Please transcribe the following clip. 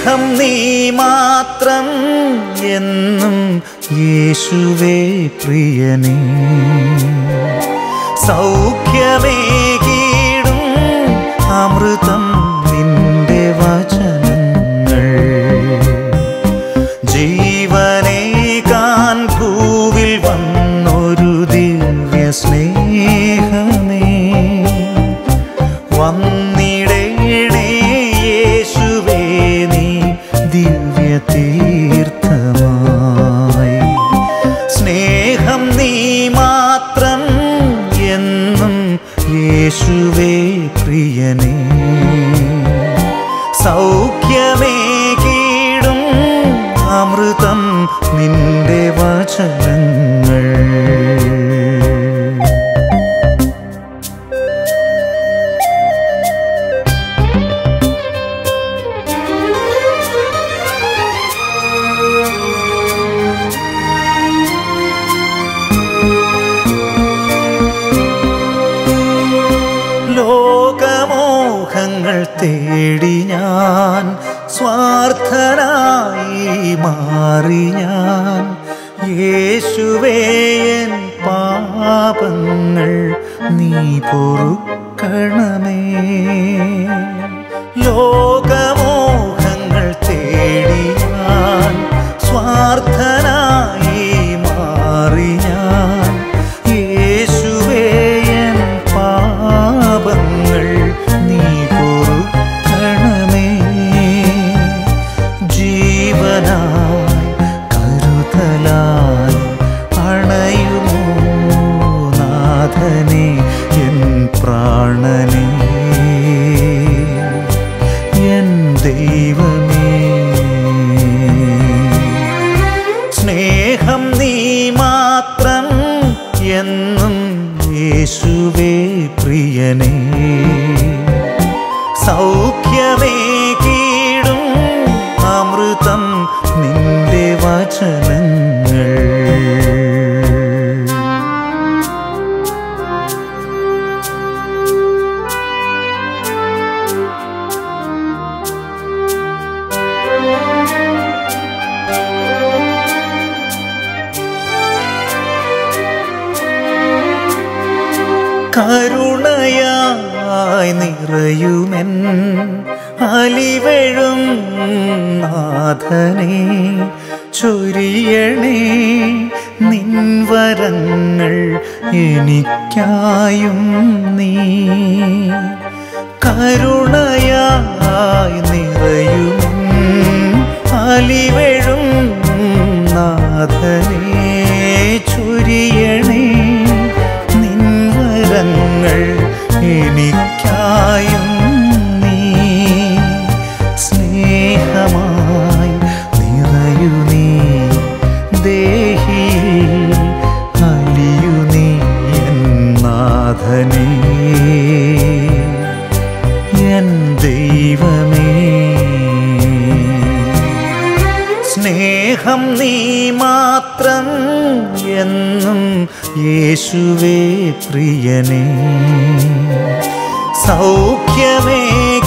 സ്നേഹം നീ മാത്രം എന്നും യേശുവേ പ്രിയനേ സൗഖ്യമേകീടും അമൃതം നിന്റെ വചനങ്ങൾ ജീവനേകാൻ ഭൂവിൽ വന്നൊരു ദിവ്യ സ്നേഹമേ വന്നിടേണേ യേശുവേ നീ ദിവ്യ തീർത്ഥമായി സ്നേഹം നീ മാത്രം എന്നും യേശുവേ പ്രിയനേ സൗഖ്യമേകീടും അമൃതം നിന്റെ വചനങ്ങൾ ലോകമോഹങ്ങൾ തേടി ഞാൻ സ്വാർത്ഥനായി മാറി ഞാൻ യേശുവേയൻ പാപങ്ങൾ നീ പൊറുക്കണമേ ലോകമോഹങ്ങൾ തേടി ഞാൻ സ്വാർത്ഥനായി മാറി ഞാൻ യേശുവേയൻ പാപങ്ങൾ നീ പൊറുക്കണമേ ജീവനായി കരുതലായി അണയുമോ നാഥനെ എൻ പ്രാണനെ എൻ ദൈവമേ സ്നേഹം നീ മാത്രം എന്നും യേശുവേ പ്രിയനേ സൗഖ്യമേകീടും അമൃതം നിന്റെ വചനങ്ങൾ കരുണയായി നിറയുമെൻ അലിവഴും നാഥനെ ചൊരിയണേ നിൻവരങ്ങൾ എനിക്കായും നീ കരുണയായി നിറയും അലിവഴും നാഥനെ ചൊരിയണേ നിൻവരങ്ങൾ എനിക്കായും നീ സ്നേഹമായി നിറയു നീ ദേഹി അലിയു നീ എന്നാഥനേ എൻ ദൈവമേ സ്നേഹം നീ മാത്രം എന്നും യേശുവേ പ്രിയനേ സൗഖ്യമേ